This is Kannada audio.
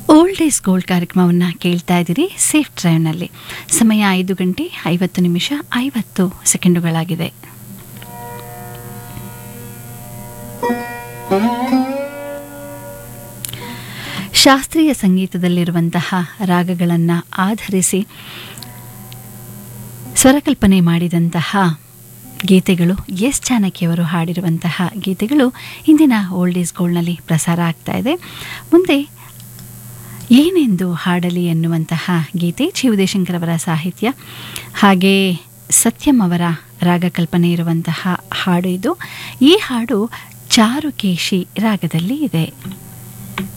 ಓಲ್ಡ್ ಈಸ್ ಗೋಲ್ಡ್ ಕಾರ್ಯಕ್ರಮವನ್ನು ಕೇಳ್ತಾ ಇದ್ದೀರಿ ಸೇಫ್ ಡ್ರೈವ್ನಲ್ಲಿ ಸಮಯ ಐದು ಗಂಟೆ ಐವತ್ತು ನಿಮಿಷ ಐವತ್ತು ಸೆಕೆಂಡುಗಳಾಗಿದೆ ಶಾಸ್ತ್ರೀಯ ಸಂಗೀತದಲ್ಲಿರುವಂತಹ ರಾಗಗಳನ್ನು ಆಧರಿಸಿ ಸ್ವರಕಲ್ಪನೆ ಮಾಡಿದಂತಹ ಗೀತೆಗಳು ಎಸ್ ಜಾನಕಿಯವರು ಹಾಡಿರುವಂತಹ ಗೀತೆಗಳು ಇಂದಿನ ಓಲ್ಡ್ ಈಸ್ ಗೋಲ್ಡ್ನಲ್ಲಿ ಪ್ರಸಾರ ಆಗ್ತಾ ಇದೆ ಮುಂದೆ ಏನೆಂದು ಹಾಡಲಿ ಎನ್ನುವಂತಹ ಗೀತೆ ಚಿ ಉದಯಶಂಕರ್ ಅವರ ಸಾಹಿತ್ಯ ಹಾಗೆ ಸತ್ಯಂ ಅವರ ರಾಗಕಲ್ಪನೆ ಇರುವಂತಹ ಹಾಡು ಇದು ಈ ಹಾಡು ಚಾರುಕೇಶಿ ರಾಗದಲ್ಲಿ ಇದೆ